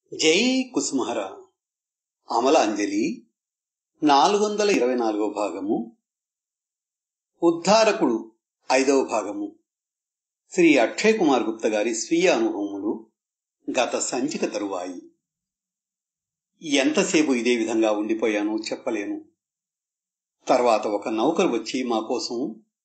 జై కుసుమహర అమలాంజలి నాలుగు వందల ఇరవై నాలుగో భాగము ఉద్ధారకుడు ఐదవ భాగము శ్రీ అక్షయ్ కుమార్ గుప్త గారి స్వీయ అనుభవములు గత సంచిక తరువాయి ఎంతసేపు ఇదే విధంగా ఉండిపోయానో చెప్పలేను తర్వాత ఒక నౌకరు వచ్చి మా కోసం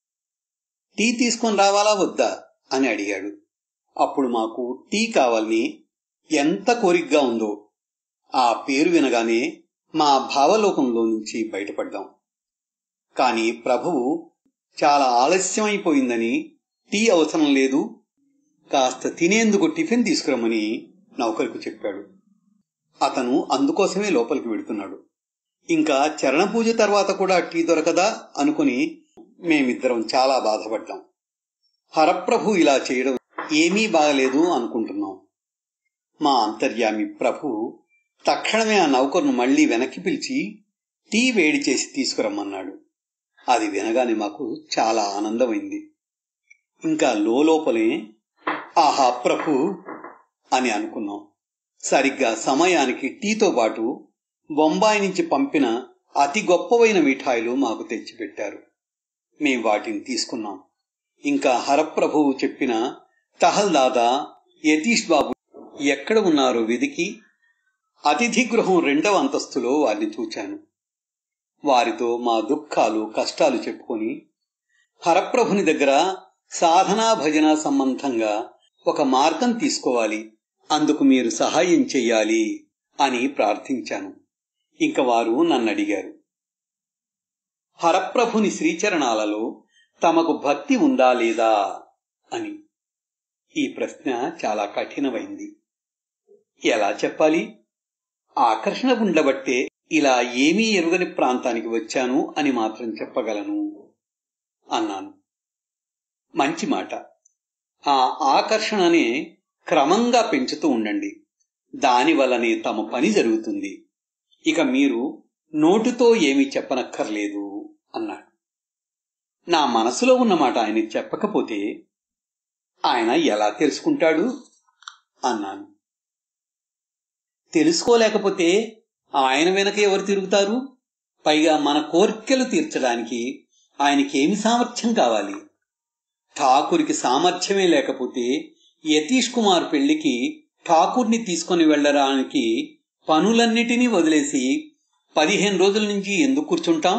టీ తీసుకొని రావాలా వద్దా అని అడిగాడు అప్పుడు మాకు టీ కావాలని ఎంత కోరికగా ఉందో ఆ పేరు వినగానే మా భావలోకంలో నుంచి బయటపడ్డాం కాని ప్రభువు చాలా ఆలస్యమైపోయిందని టీ అవసరం లేదు కాస్త తినేందుకు టిఫిన్ తీసుకురమ్మని నౌకరుకు చెప్పాడు అతను అందుకోసమే లోపలికి వెడుతున్నాడు ఇంకా చరణ పూజ తర్వాత కూడా టీ దొరకదా అనుకుని మేమిద్దరం చాలా బాధపడ్డాం హరప్రభు ఇలా చేయడం ఏమీ బాగలేదు అనుకుంటున్నాం మా అంతర్యామి ప్రభు తక్షణమే ఆ నౌకర్ను మళ్లీ వెనక్కి పిలిచి టీ వేడి చేసి తీసుకురమ్మన్నాడు అది వినగానే మాకు చాలా ఆనందమైంది ఇంకా లోపలే ఆహా ప్రభు అని అనుకున్నాం సరిగ్గా సమయానికి టీతో పాటు బొంబాయి నుంచి పంపిన అతి గొప్పవైన మిఠాయిలు మాకు తెచ్చిపెట్టారు మేం వాటిని తీసుకున్నాం ఇంకా హరప్రభువు చెప్పిన తహల్దాదా యతీష్ బాబు ఎక్కడ ఉన్నారో వెదికి అతిథి గృహం రెండవ అంతస్తులో వారిని చూచాను వారితో మా దుఃఖాలు కష్టాలు చెప్పుకొని హరప్రభుని దగ్గర సాధనా భజన సంబంధంగా ఒక మార్గం తీసుకోవాలి అందుకు మీరు సహాయం చెయ్యాలి అని ప్రార్థించాను ఇంక వారు నన్ను అడిగారు హరప్రభుని శ్రీచరణాలలో తమకు భక్తి ఉందా లేదా అని ఈ ప్రశ్న చాలా కఠినమైంది ఎలా చెప్పాలి ఆకర్షణ ఉండబట్టే ఇలా ఏమీ ఎరుగని ప్రాంతానికి వచ్చాను అని మాత్రం చెప్పగలను అన్నాను మంచి మాట ఆ ఆకర్షణనే క్రమంగా పెంచుతూ ఉండండి దానివల్లనే తమ పని జరుగుతుంది ఇక మీరు నోటుతో ఏమీ చెప్పనక్కర్లేదు అన్నాడు నా మనసులో ఉన్న మాట ఆయన చెప్పకపోతే ఆయన ఎలా తెలుసుకుంటాడు అన్నాను తెలుసుకోలేకపోతే ఆయన వెనక ఎవరు తిరుగుతారు పైగా మన కోర్కెలు తీర్చడానికి ఆయనకేమి సామర్థ్యం కావాలి ఠాకూర్కి సామర్థ్యమే లేకపోతే యతీష్ కుమార్ పెళ్లికి ఠాకూర్ని తీసుకుని వెళ్లడానికి పనులన్నిటినీ వదిలేసి పదిహేను రోజుల నుంచి ఎందుకు కూర్చుంటాం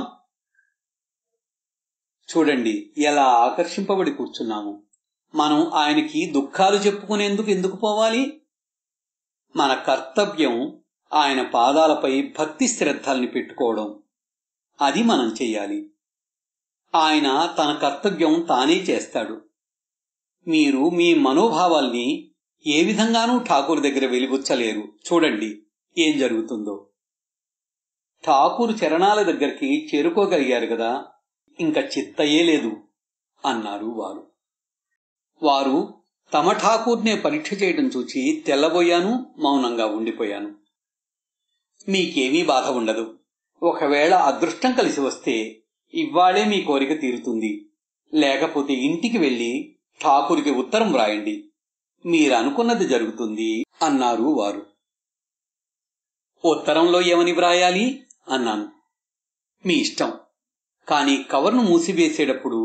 చూడండి ఎలా ఆకర్షింపబడి కూర్చున్నాము మనం ఆయనకి దుఃఖాలు చెప్పుకునేందుకు ఎందుకు పోవాలి మన కర్తవ్యం ఆయన పాదాలపై భక్తి శ్రద్ధల్ని పెట్టుకోవడం అది మనం చెయ్యాలి ఆయన తన కర్తవ్యం తానే చేస్తాడు మీరు మీ మనోభావాల్ని ఏ విధంగానూ ఠాకూర్ దగ్గర వెలిబుచ్చలేరు చూడండి ఏం జరుగుతుందో ఠాకూర్ చరణాల దగ్గరికి చేరుకోగలిగారు కదా ఇంకా చిత్తయే లేదు అన్నారు వారు వారు తమ ఠాకూర్నే పరీక్ష చేయడం చూచి తెల్లబోయాను మౌనంగా ఉండిపోయాను మీకేమీ బాధ ఉండదు ఒకవేళ అదృష్టం కలిసి వస్తే ఇవ్వాళే మీ కోరిక తీరుతుంది లేకపోతే ఇంటికి వెళ్లి ఠాకూర్కి ఉత్తరం వ్రాయండి మీరనుకున్నది జరుగుతుంది అన్నారు వారు ఉత్తరంలో ఏమని వ్రాయాలి అన్నాను మీ ఇష్టం కానీ కవర్ను మూసివేసేటప్పుడు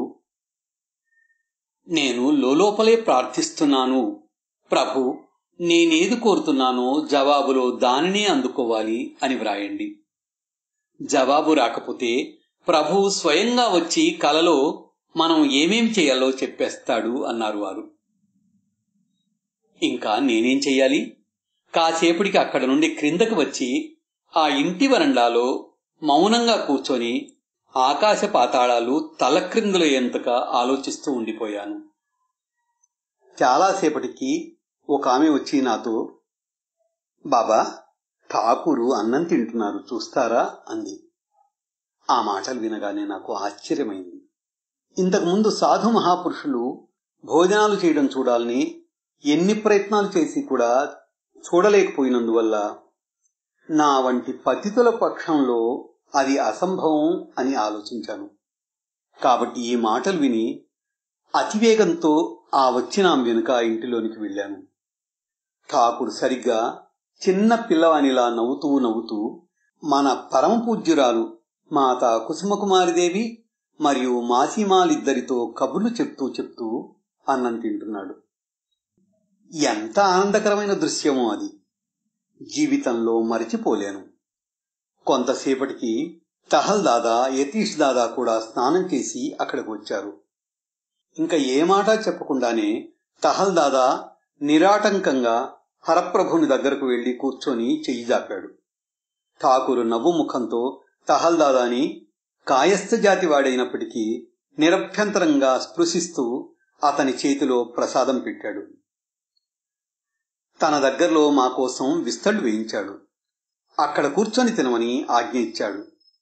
నేను లోపలే ప్రార్థిస్తున్నాను ప్రభు నేనేది కోరుతున్నానో జవాబులో దానినే అందుకోవాలి అని వ్రాయండి జవాబు రాకపోతే ప్రభు స్వయంగా వచ్చి కలలో మనం ఏమేం చేయాలో చెప్పేస్తాడు అన్నారు వారు ఇంకా నేనేం చెయ్యాలి కాసేపటికి అక్కడ నుండి క్రిందకు వచ్చి ఆ ఇంటి వరండాలో మౌనంగా కూర్చొని ఆకాశ పాతాళాలు తలక్రిందుల ఎంతగా ఆలోచిస్తూ ఉండిపోయాను చాలాసేపటికి ఒక ఆమె వచ్చి నాతో బాబా ఠాకూరు అన్నం తింటున్నారు చూస్తారా అంది ఆ మాటలు వినగానే నాకు ఆశ్చర్యమైంది ఇంతకుముందు సాధు మహాపురుషులు భోజనాలు చేయడం చూడాలని ఎన్ని ప్రయత్నాలు చేసి కూడా చూడలేకపోయినందువల్ల నా వంటి పతితుల పక్షంలో అది అసంభవం అని ఆలోచించాను కాబట్టి ఈ మాటలు విని అతివేగంతో ఆ వచ్చిన వెనుక ఇంటిలోనికి వెళ్ళాను ఠాకూర్ సరిగ్గా చిన్న పిల్లవానిలా నవ్వుతూ నవ్వుతూ మన పరమ పూజ్యురాలు మాత కుసుమకుమారిదేవి మరియు మాసీమాలిద్దరితో కబుర్లు చెప్తూ చెప్తూ అన్నం తింటున్నాడు ఎంత ఆనందకరమైన దృశ్యమో అది జీవితంలో మరిచిపోలేను కొంతసేపటికి తహల్ దాదా యతీష్ దాదా కూడా స్నానం చేసి అక్కడికి వచ్చారు ఇంకా ఏ మాట చెప్పకుండానే తహల్ దాదా నిరాటంకంగా హరప్రభుని దగ్గరకు వెళ్లి కూర్చొని చెయ్యి జాపాడు ఠాకూరు నవ్వు ముఖంతో తహల్ దాదాని కాయస్థ జాతి వాడైనప్పటికీ నిరభ్యంతరంగా స్పృశిస్తూ అతని చేతిలో ప్రసాదం పెట్టాడు తన దగ్గరలో మా కోసం విస్తళ్ళు వేయించాడు అక్కడ కూర్చొని తినమని ఆజ్ఞ ఇచ్చాడు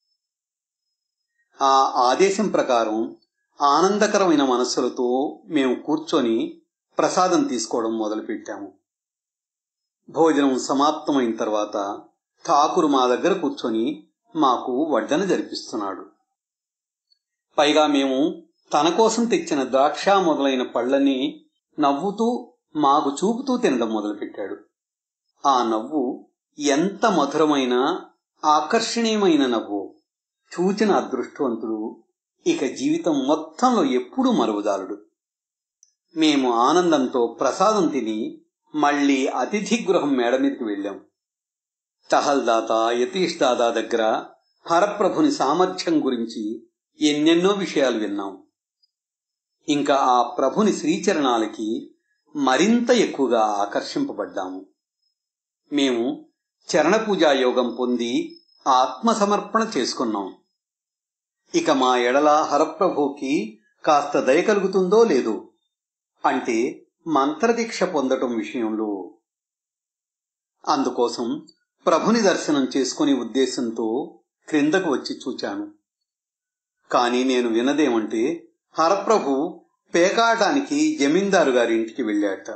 ఆ ఆదేశం ప్రకారం ఆనందకరమైన మనస్సులతో మేము కూర్చొని ప్రసాదం తీసుకోవడం మొదలుపెట్టాము భోజనం సమాప్తమైన తర్వాత ఠాకురు మా దగ్గర కూర్చొని మాకు వడ్డన జరిపిస్తున్నాడు పైగా మేము తన కోసం తెచ్చిన ద్రాక్ష మొదలైన పళ్ళని నవ్వుతూ మాకు చూపుతూ తినడం మొదలుపెట్టాడు ఆ నవ్వు ఎంత మధురమైన ఆకర్షణీయమైన నవ్వు చూచిన అదృష్టవంతుడు ఇక జీవితం మొత్తంలో ఎప్పుడూ మరువజాలుడు మేము ఆనందంతో ప్రసాదం తిని మళ్లీ అతిథి గృహం మేడ మీదకి వెళ్ళాం తహల్ దాదా యతీష్ దాదా దగ్గర హరప్రభుని సామర్థ్యం గురించి ఎన్నెన్నో విషయాలు విన్నాం ఇంకా ఆ ప్రభుని శ్రీచరణాలకి మరింత ఎక్కువగా ఆకర్షింపబడ్డాము మేము చరణ పూజా యోగం పొంది ఆత్మసమర్పణ చేసుకున్నాం ఇక మా ఎడల హరప్రభుకి కాస్త దయ కలుగుతుందో లేదో అంటే మంత్రదీక్ష పొందటం విషయంలో అందుకోసం ప్రభుని దర్శనం చేసుకునే ఉద్దేశంతో క్రిందకు వచ్చి చూచాను కాని నేను వినదేమంటే హరప్రభు పేకాటానికి జమీందారు గారి ఇంటికి వెళ్ళాట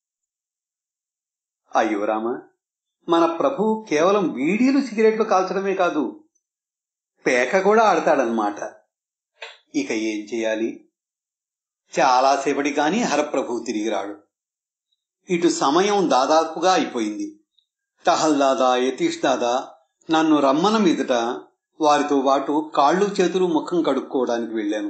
అయ్యో రామ మన ప్రభు కేవలం బీడీలు సిగరెట్లు కాల్చడమే కాదు పేక కూడా ఆడతాడనమాట ఇక ఏం చేయాలి చాలాసేపటి గాని హరప్రభు తిరిగి రాడు ఇటు సమయం దాదాపుగా అయిపోయింది టహల్ దాదా యతీష్ దాదా నన్ను రమ్మన మీదట వారితో పాటు కాళ్ళు చేతులు ముఖం కడుక్కోవడానికి వెళ్ళాను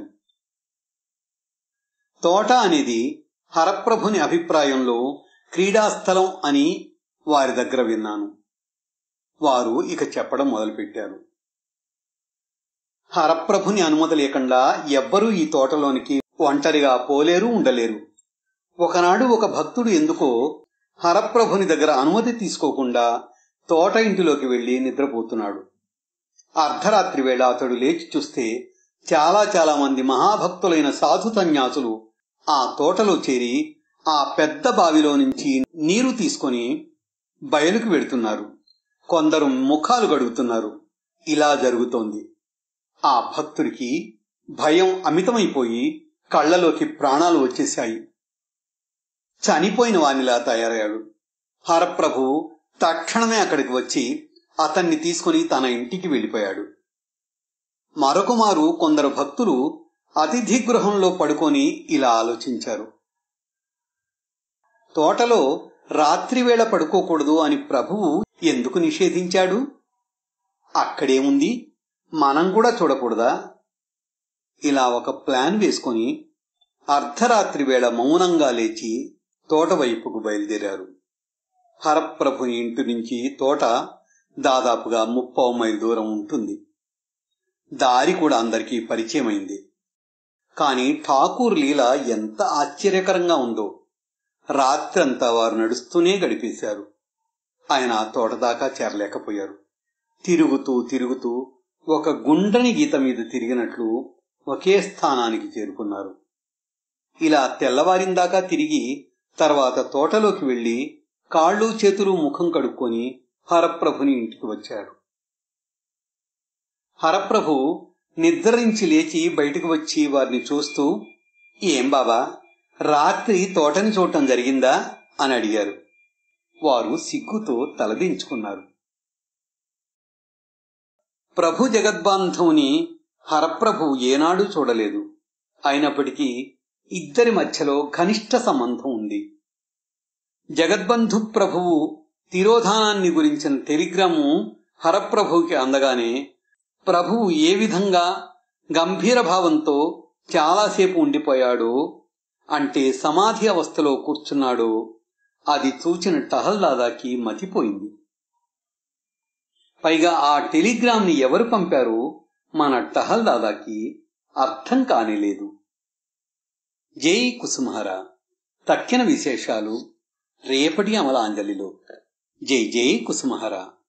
తోట అనేది హరప్రభుని అభిప్రాయంలో క్రీడాస్థలం అని వారి దగ్గర విన్నాను వారు ఇక చెప్పడం మొదలుపెట్టారు హరప్రభుని అనుమతి లేకుండా ఎవ్వరూ ఈ తోటలోనికి ఒంటరిగా పోలేరు ఉండలేరు ఒకనాడు ఒక భక్తుడు ఎందుకో హరప్రభుని దగ్గర అనుమతి తీసుకోకుండా తోట ఇంటిలోకి వెళ్లి నిద్రపోతున్నాడు అర్ధరాత్రి వేళ అతడు లేచి చూస్తే చాలా చాలా మంది మహాభక్తులైన సాధు సన్యాసులు ఆ తోటలో చేరి ఆ పెద్ద బావిలో నుంచి నీరు తీసుకొని బయలుకు వెడుతున్నారు కొందరు ముఖాలు గడుగుతున్నారు ఇలా జరుగుతోంది ఆ భక్తుడికి భయం అమితమైపోయి కళ్ళలోకి ప్రాణాలు వచ్చేశాయి చనిపోయిన వానిలా తయారయ్యాడు హరప్రభు తక్షణమే అక్కడికి వచ్చి అతన్ని తీసుకుని తన ఇంటికి వెళ్ళిపోయాడు మరొకమారు కొందరు భక్తులు అతిథి గృహంలో పడుకొని ఇలా ఆలోచించారు తోటలో రాత్రివేళ పడుకోకూడదు అని ప్రభువు ఎందుకు నిషేధించాడు అక్కడేముంది మనం కూడా చూడకూడదా ఇలా ఒక ప్లాన్ వేసుకొని అర్ధరాత్రి వేళ మౌనంగా లేచి తోట వైపుకు బయలుదేరారు హరప్రభుని ఇంటి నుంచి తోట దాదాపుగా ముప్పవ మైలు దూరం ఉంటుంది దారి కూడా అందరికీ పరిచయమైంది కాని ఠాకూర్ లీల ఎంత ఆశ్చర్యకరంగా ఉందో రాత్రంతా వారు నడుస్తూనే గడిపేశారు ఆయన ఆ తోట దాకా చేరలేకపోయారు తిరుగుతూ తిరుగుతూ ఒక గుండ్రని గీత మీద తిరిగినట్లు ఒకే స్థానానికి చేరుకున్నారు ఇలా తెల్లవారిందాకా తిరిగి తర్వాత తోటలోకి వెళ్లి కాళ్ళు చేతులు ముఖం కడుక్కొని హరప్రభుని ఇంటికి వచ్చాడు హరప్రభు నిద్రించి లేచి బయటకు వచ్చి వారిని చూస్తూ ఏం బాబా రాత్రి తోటని చూడటం జరిగిందా అని అడిగారు వారు సిగ్గుతో తలదించుకున్నారు ప్రభు జగద్బాంధవుని హరప్రభు ఏనాడు చూడలేదు అయినప్పటికీ ఇద్దరి మధ్యలో ఘనిష్ట సంబంధం ఉంది జగద్బంధు ప్రభువు తిరోధానాన్ని గురించిన టెలిగ్రాము హరప్రభువుకి అందగానే ప్రభువు ఏ విధంగా గంభీర భావంతో చాలాసేపు ఉండిపోయాడో అంటే సమాధి అవస్థలో కూర్చున్నాడో అది చూచిన టహల్దాదాకి మతిపోయింది పైగా ఆ టెలిగ్రామ్ని ఎవరు పంపారో మన టహల్దాదాకి అర్థం కానిలేదు జై కుసుమహర తక్కిన విశేషాలు రేపటి అమలాంజలిలో జై జై కుసుమహర